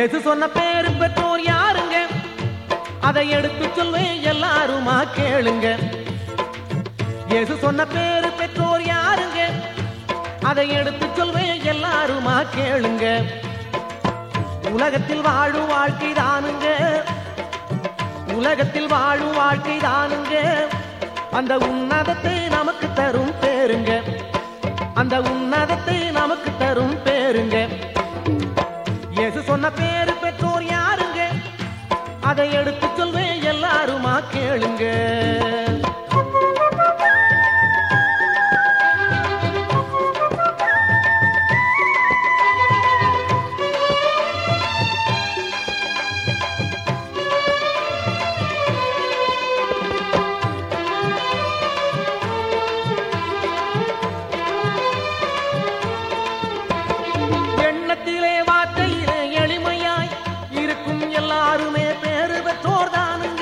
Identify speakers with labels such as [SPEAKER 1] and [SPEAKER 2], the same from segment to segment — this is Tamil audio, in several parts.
[SPEAKER 1] இயேசு சொன்ன பேரு பெற்றோர் யாருங்க அதை எடுத்து சொல்வேன் எல்லாருமா கேளுங்க இயேசு சொன்ன பேரு பெற்றோர் யாருங்க அதை எடுத்து சொல்வேன் எல்லாருமா கேளுங்க உலகத்தில் வாழும் வாழ்க்கை தானுங்க உலகத்தில் வாழும் வாழ்க்கை தானுங்க அந்த உன்னதத்தை நமக்கு தரும் பேருங்க அந்த உன்னதத்தை நமக்கு தரும் பேருங்க இயேசு சொன்ன பேரு பெற்றோர் யாருங்க அதை எடுத்து சொல்வேன் எல்லாருமா கேளுங்க எண்ணத்திலே வார்த்தையிலே எளிமையாய் இருக்கும் எல்லாருமே பேரு பெற்றோர் தானுங்க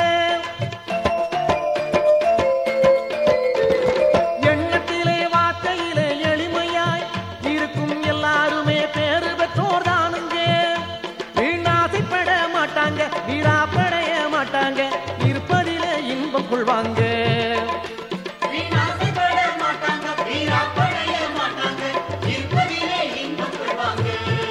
[SPEAKER 1] எண்ணத்திலே வார்த்தையிலே எளிமையாய் இருக்கும் எல்லாருமே பேரு பெற்றோர் தானுங்க வீணாசைப்பட மாட்டாங்க வீராப்படைய மாட்டாங்க இருப்பதிலே இன்பம் கொள்வாங்க
[SPEAKER 2] வீணாசைப்பட மாட்டாங்க வீராப்படைய மாட்டாங்க இருப்பதிலே இன்பம் கொள்வாங்க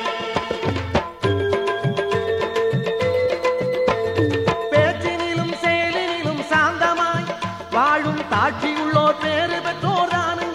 [SPEAKER 1] பேச்சினிலும் செயலினிலும் சாந்தமாய் வாழும் தாட்சியுள்ளோர் பேரு பெற்றோர் தானுங்க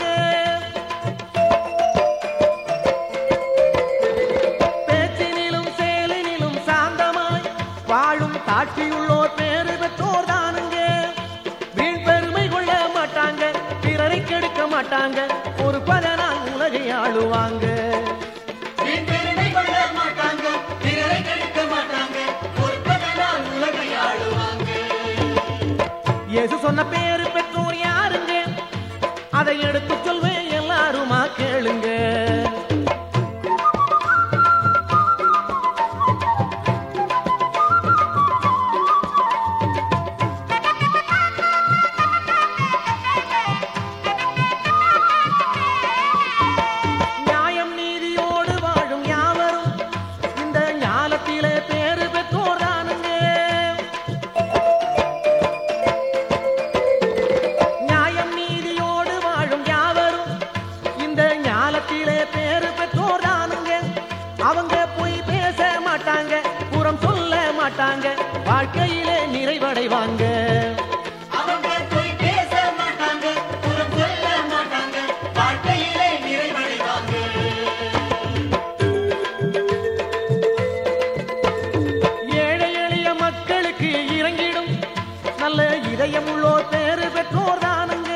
[SPEAKER 1] பேச்சினிலும் செயலினிலும் சாந்தமாய் வாழும் தாட்சியுள்ளோர் பேரு பெற்றோர் தானுங்க வீண் பெருமை கொள்ள மாட்டாங்க பிறரை கெடுக்க மாட்டாங்க ஒரு பதனால் உலகை ஆளுவாங்க
[SPEAKER 2] வீண் பெருமை கொள்ள மாட்டாங்க பிறரை கெடுக்க மாட்டாங்க பொறுப்பதனால் உலகை ஆளுவாங்க
[SPEAKER 1] இயேசு சொன்ன பேரு பெற்றோர் யாருங்க அதை எடுத்து சொல்வேன் எல்லாருமா கேளுங்க நியாயம் நீதியோடு வாழும் யாவரும் இந்த ஞாலத்திலே பேரு பெற்றோர் தானுங்க நியாயம் நீதியோடு வாழும் யாவரும் இந்த ஞாலத்திலே பேரு பெற்றோர் தானுங்க அவங்க போய் பேச மாட்டாங்க புறம் சொல்ல மாட்டாங்க வாழ்க்கையிலே நிறைவடைவாங்க
[SPEAKER 2] அவங்க போய் பேச மாட்டாங்க புறம் சொல்ல மாட்டாங்க வாழ்க்கையிலே நிறைவடைவாங்க
[SPEAKER 1] ஏழை எளிய மக்களுக்கு இறங்கிடும் நல்ல இதயம் உள்ளோர் பேரு பெற்றோர் தானுங்க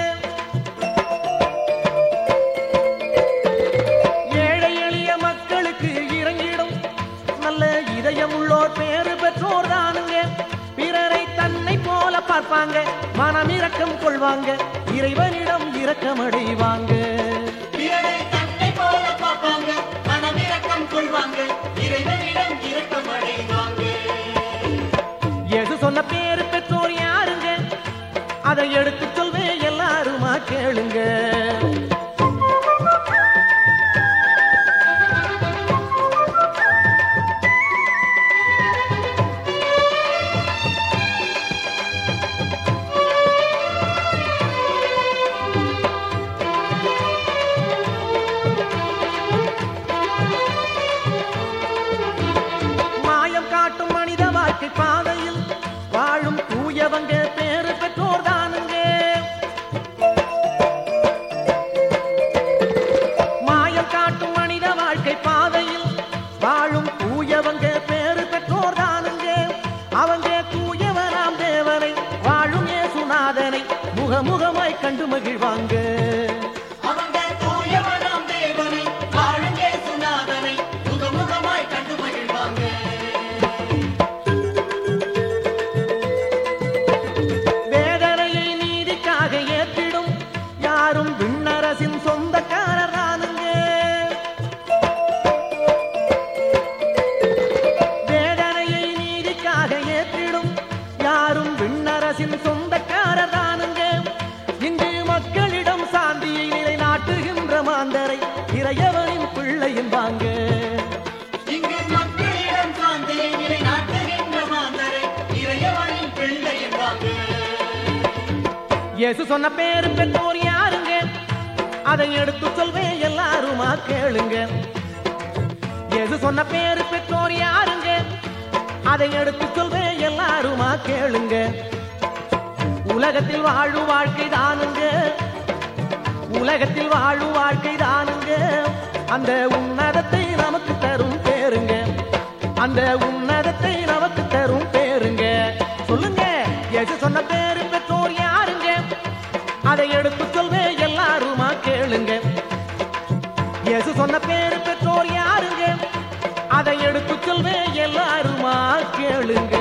[SPEAKER 1] ஏழை எளிய மக்களுக்கு இறங்கிடும் நல்ல இதயம் உள்ளோர் பேரு பெற்றோர் தானுங்க பிறரை தன்னை போல பார்ப்பாங்க மனம் இரக்கம் கொள்வாங்க இறைவனிடம் இரக்கம் அடைவாங்க
[SPEAKER 2] பிறரை தன்னை போல பார்ப்பாங்க மனமிரக்கம் கொள்வாங்க இறைவனிடம் இரக்கம் அடைவாங்க
[SPEAKER 1] இயேசு சொன்ன பேரு பெற்றோர் யாருங்க அதை எடுத்து சொல்வேன் எல்லாருமா கேளுங்க மாயம் காட்டும் மனித வாழ்க்கை பாதையில் வாழும் தூயவங்க பேரு பெற்றோர் தானுங்க மாயம் காட்டும் மனித வாழ்க்கை பாதையில் வாழும் தூயவங்க பேரு பெற்றோர் தானுங்க அவங்க தூயவராம் தேவனை வாழும் ஏசுநாதனை முகமுகமாய் கண்டு மகிழ்வாங்க
[SPEAKER 2] அவங்க தூயவனாம் தேவனை வாழும் இயேசுநாதனை முகமுகமாய் கண்டு மகிழ்வாங்க
[SPEAKER 1] வேதனையை நீதிக்காக ஏற்றிடும் யாரும் விண்ணரசின் சொந்தக்காரர் தானுங்க வேதனையை நீதிக்காக ஏற்றிடும் யாரும் விண்ணரசின் சொந்தக்காரர் தானுங்க இங்கு மக்களிடம் சா இயேசு சொன்ன பேரு பெற்றோர் யாருங்க அதை எடுத்து சொல்வேன் எல்லாருமா கேளுங்க இயேசு சொன்ன பேரு பெற்றோர் யாருங்க அதை எடுத்து சொல்வேன் எல்லாருமா கேளுங்க உலகத்தில் வாழும் வாழ்க்கை தானுங்க உலகத்தில் வாழும் வாழ்க்கை தானுங்க அந்த உன்னதத்தை நமக்கு தரும் பேருங்க அந்த உன்னதத்தை நமக்கு தரும் பேருங்க சொல்லுங்க இயேசு சொன்ன பேரு பெற்றோர் யாருங்க அதை எடுத்து சொல்வேன் எல்லாருமா கேளுங்க இயேசு சொன்ன பேரு பெற்றோர் யாருங்க அதை எடுத்து சொல்வேன் எல்லாருமா கேளுங்க